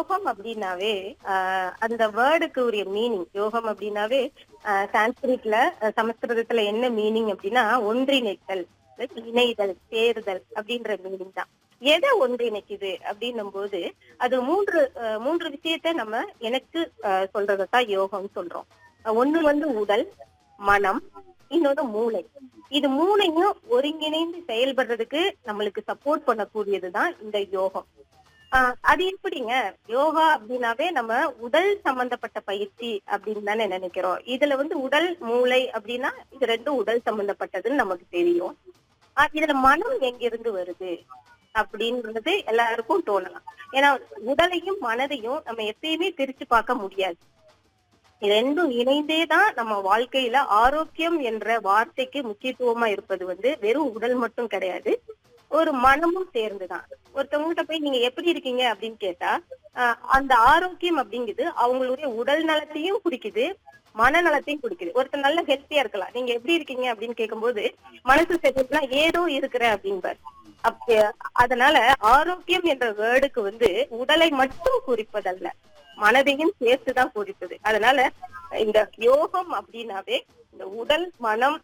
யோகம் அப்படின்னாவே ஆஹ், அந்த வேர்டுக்கு உரிய மீனிங் யோகம் அப்படின்னாவே ஆஹ், சான்ஸ்கிரிட்ல அஹ், சமஸ்கிருதத்துல என்ன மீனிங் அப்படின்னா ஒன்றிணைத்தல் இணைதல் சேருதல் அப்படின்ற மீனிங் தான் எதை ஒன்றிணைக்குது அப்படின்னும் போது அது மூன்று அஹ், மூன்று விஷயத்த நம்ம எனக்கு அஹ், சொல்றதைத்தான் யோகம்னு சொல்றோம் அஹ், ஒண்ணு வந்து உடல் மனம் இன்னொன்னு மூளை இது மூணையும் ஒருங்கிணைந்து செயல்படுறதுக்கு நம்மளுக்கு சப்போர்ட் பண்ணக்கூடியதுதான் இந்த யோகம் ஆஹ் அது எப்படிங்க யோகா அப்படின்னாவே நம்ம உடல் சம்பந்தப்பட்ட பயிற்சி அப்படின்னு தானே நினைக்கிறோம் இதுல வந்து உடல் மூளை அப்படின்னா இது ரெண்டும் உடல் சம்பந்தப்பட்டதுன்னு நமக்கு தெரியும் ஆஹ் இதுல மனம் எங்கிருந்து வருது அப்படின்றது எல்லாருக்கும் தோணலாம் ஏன்னா உடலையும் மனதையும் நம்ம எப்பயுமே பிரிச்சு பார்க்க முடியாது இது ரெண்டும் இணைந்தே தான் நம்ம வாழ்க்கையில ஆரோக்கியம் என்ற வார்த்தைக்கு முக்கியத்துவமா இருப்பது வந்து வெறும் உடல் மட்டும் கிடையாது ஒரு மனமும் சேர்ந்துதான் ஒருத்தவங்ககிட்ட போய் நீங்க எப்படி இருக்கீங்க அப்படின்னு கேட்டா ஆஹ் அந்த ஆரோக்கியம் அப்படிங்குது அவங்களுடைய உடல் நலத்தையும் குறிக்குது மனநலத்தையும் குறிக்குது ஒருத்தர் நல்ல ஹெல்த்தியா இருக்கலாம் நீங்க எப்படி இருக்கீங்க அப்படின்னு கேட்கும்போது மனசு சரியில்லைன்னா ஏதோ இருக்கிற அப்படின்பார் அப்ப அதனால ஆரோக்கியம் என்ற வேர்டுக்கு வந்து உடலை மட்டும் குறிப்பதல்ல மனதையும் சேர்த்துதான் குறிப்பது அதனால இந்த யோகம் அப்படின்னாவே இந்த உடல் மனம்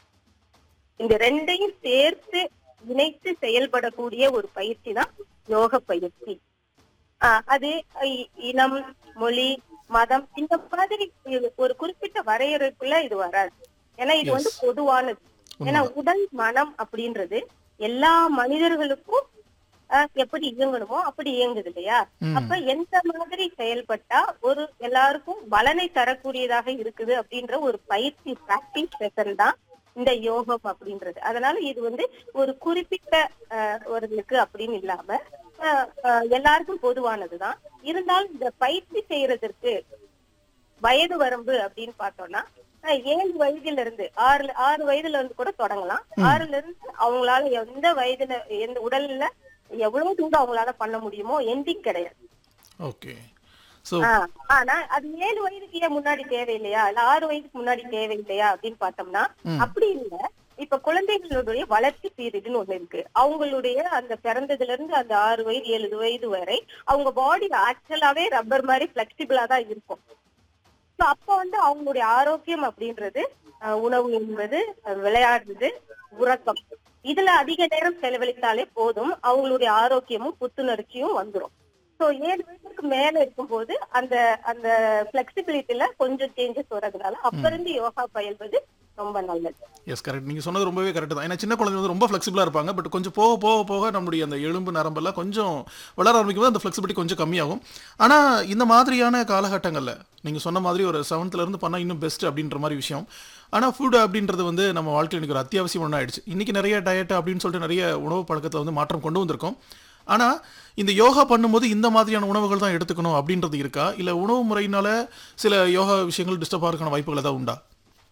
இந்த ரெண்டையும் சேர்த்து இணைத்து செயல்படக்கூடிய ஒரு பயிற்சி தான் யோக பயிற்சி ஆஹ் அது இ- இனம் மொழி மதம் இந்த மாதிரி இது ஒரு குறிப்பிட்ட வரையறைக்குள்ள இது வராது ஏன்னா இது வந்து Yes. பொதுவானது ஏன்னா உடல் மனம் அப்படின்றது எல்லா மனிதர்களுக்கும் ஆஹ் எப்படி இயங்கணுமோ அப்படி இயங்குது இல்லையா ம். அப்ப எந்த மாதிரி செயல்பட்டா ஒரு எல்லாருக்கும் பலனை தரக்கூடியதாக இருக்குது அப்படின்ற ஒரு பயிற்சி பிராக்டிஸ் செஷன் தான் இந்த யோகம் அப்படின்றது அதனால இது வந்து ஒரு குறிப்பிட்ட ஆஹ், ஒருவர்களுக்கு அப்படின்னு இல்லாம ஆஹ், ஆஹ், எல்லாருக்கும் பொதுவானதுதான் இருந்தாலும் இந்த பயிற்சி செய்யறதற்கு வயது வரம்பு அப்படின்னு பார்த்தோம்னா ஆஹ், ஏழு வயதுல இருந்து ஆறு ஆறு வயதுல இருந்து கூட தொடங்கலாம் ஆறுல இருந்து அவங்களால எந்த வயதுல எந்த உடல்ல எவ்வளவு தூரம் அவங்களால பண்ண முடியுமோ எண்டிங் கிடையாது ஓகே ஸோ ஆஹ் ஆனா அது ஏழு வயதுக்கு ஏன் முன்னாடி தேவையில்லையா இல்ல ஆறு வயதுக்கு முன்னாடி தேவையில்லையா அப்படின்னு பார்த்தோம்னா ம். அப்படி இல்ல இப்ப குழந்தைகளுடைய வளர்ச்சி பீரியட்னு ஒண்ணு இருக்கு அவங்களுடைய அந்த பிறந்ததுல இருந்து அந்த ஆறு வயது ஏழு வயது வரை அவங்க பாடி ஆக்சுவலாவே ரப்பர் மாதிரி பிளெக்சிபிளா தான் இருக்கும் So அப்ப வந்து அவங்களுடைய ஆரோக்கியம் அப்படின்றது அஹ், உணவு என்பது அஹ், விளையாடுறது உறக்கம் இதுல அதிக நேரம் செலவழித்தாலே போதும் அவங்களுடைய ஆரோக்கியமும் புத்துணர்ச்சியும் வந்துரும் சோ ஏழு வயசுக்கு மேல இருக்கும்போது அந்த அந்த பிளெக்சிபிலிட்டில கொஞ்சம் சேஞ்சஸ் வரதுனால அப்ப இருந்து யோகா பயில்வது ரொம்ப நல்லது எஸ் கரெக்ட் நீங்கள் சொன்னது ரொம்பவே கரெக்ட் தான் ஏன்னா சின்ன குழந்தை வந்து ரொம்ப ஃப்ளெக்சிபிளாக இருப்பாங்க பட் கொஞ்சம் போக போக போக நம்மளுடைய அந்த எலும்பு நரம்பெல்லாம் கொஞ்சம் வளர ஆரம்பிக்கும் போது அந்த ஃப்ளெக்சிபிலிட்டி கொஞ்சம் கம்மியாகும் ஆனால் இந்த மாதிரியான காலகட்டங்களில் நீங்கள் சொன்ன மாதிரி ஒரு செவன்த்ல இருந்து பண்ணால் இன்னும் பெஸ்ட் அப்படின்ற மாதிரி விஷயம் ஆனால் ஃபுட் அப்படின்றது வந்து நம்ம வாழ்க்கையில் எனக்கு ஒரு அத்தியாவசியம் ஒன்றா ஆயிடுச்சு இன்றைக்கி நிறைய டயட் அப்படின்னு சொல்லிட்டு நிறைய உணவு பழக்கத்தில் வந்து மாற்றம் கொண்டு வந்திருக்கோம் ஆனால் இந்த யோகா பண்ணும்போது இந்த மாதிரியான உணவுகள் தான் எடுத்துக்கணும் அப்படின்றது இருக்கா இல்லை உணவு முறையினால சில யோகா விஷயங்கள் டிஸ்டர்ப் ஆகிறதுக்கான வாய்ப்புகள் ஏதாவது உண்டா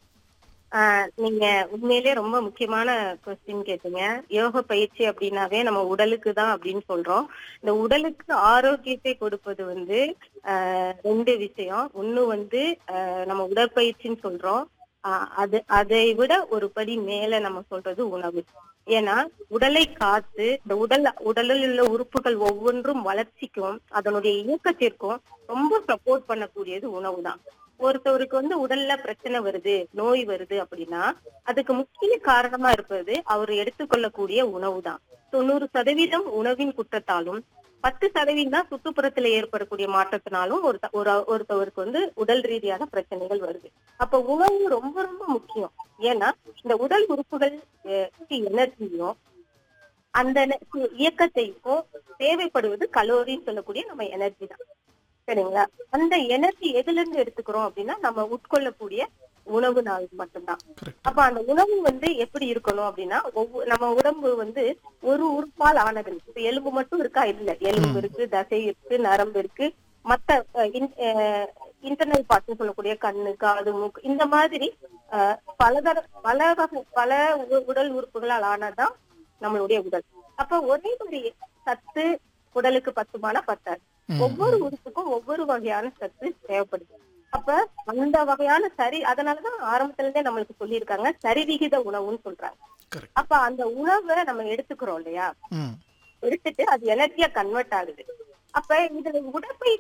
ஆஹ் நீங்க உண்மையிலேயே ரொம்ப முக்கியமான கொஸ்டின் கேட்டீங்க யோக பயிற்சி அப்படின்னாவே நம்ம உடலுக்கு தான் அப்படின்னு சொல்றோம் இந்த உடலுக்கு ஆரோக்கியத்தை கொடுப்பது வந்து ஆஹ் ரெண்டு விஷயம் ஒண்ணு வந்து ஆஹ் நம்ம உடற்பயிற்சின்னு சொல்றோம் ஆஹ் அது அதை விட ஒரு படி மேல நம்ம சொல்றது உணவு ஏன்னா உடலை காத்து இந்த உடல் உடலில் உள்ள உறுப்புகள் ஒவ்வொன்றும் வளர்ச்சிக்கும் அதனுடைய இயக்கத்திற்கும் ரொம்ப சப்போர்ட் பண்ணக்கூடியது உணவு தான் ஒருத்தவருக்கு வந்து உடல்ல பிரச்சனை வருது நோய் வருது அப்படின்னா அதுக்கு முக்கிய காரணமா இருப்பது அவர் எடுத்துக்கொள்ளக்கூடிய உணவு தான் தொண்ணூறு சதவீதம் உணவின் குற்றத்தாலும் பத்து சதவீதம் தான் சுற்றுப்புறத்துல ஏற்படக்கூடிய மாற்றத்தினாலும் ஒரு ஒரு ஒருத்தவருக்கு வந்து உடல் ரீதியான பிரச்சனைகள் வருது அப்ப உணவு ரொம்ப ரொம்ப முக்கியம் ஏன்னா இந்த உடல் உறுப்புகள் எனர்ஜியும் அந்த நெ- இயக்கத்தையும் தேவைப்படுவது கலோரின்னு சொல்லக்கூடிய நம்ம எனர்ஜி தான் சரிங்களா அந்த எனர்ஜி எதுல இருந்து எடுத்துக்கிறோம் அப்படின்னா நம்ம உட்கொள்ளக்கூடிய உணவு நாள் மட்டும்தான் கரெக்ட் அப்ப அந்த உணவு வந்து எப்படி இருக்கணும் அப்படின்னா ஒவ்வொரு நம்ம உடம்பு வந்து ஒரு உறுப்பால் ஆனது இப்ப எலும்பு மட்டும் இருக்கா இல்ல எலும்பு இருக்கு தசை இருக்கு நரம்பு இருக்கு மத்த இன்டர்னல் பார்ட்ஸ் சொல்லக்கூடிய கண்ணு காது மூக்கு இந்த மாதிரி அஹ், பலதர பல வகை பல உ- உடல் உறுப்புகளால் ஆனதுதான் நம்மளுடைய உடல் அப்ப ஒரே ஒரு சத்து உடலுக்கு பத்துமான பத்தாது ஒவ்வொரு உறுப்புக்கும் ஒவ்வொரு வகையான சத்து தேவைப்படுது அப்ப அந்த வகையான சரி அதனாலதான் ஆரம்பத்துல இருந்தே நம்மளுக்கு சொல்லியிருக்காங்க சரிவிகித உணவுன்னு சொல்றாங்க கரெக்ட் அப்ப அந்த உணவை நம்ம எடுத்துக்கிறோம் இல்லையா ம் எடுத்துட்டு அது எனர்ஜியா கன்வெர்ட் ஆகுது அப்ப இதுல உடற்பயிற்சி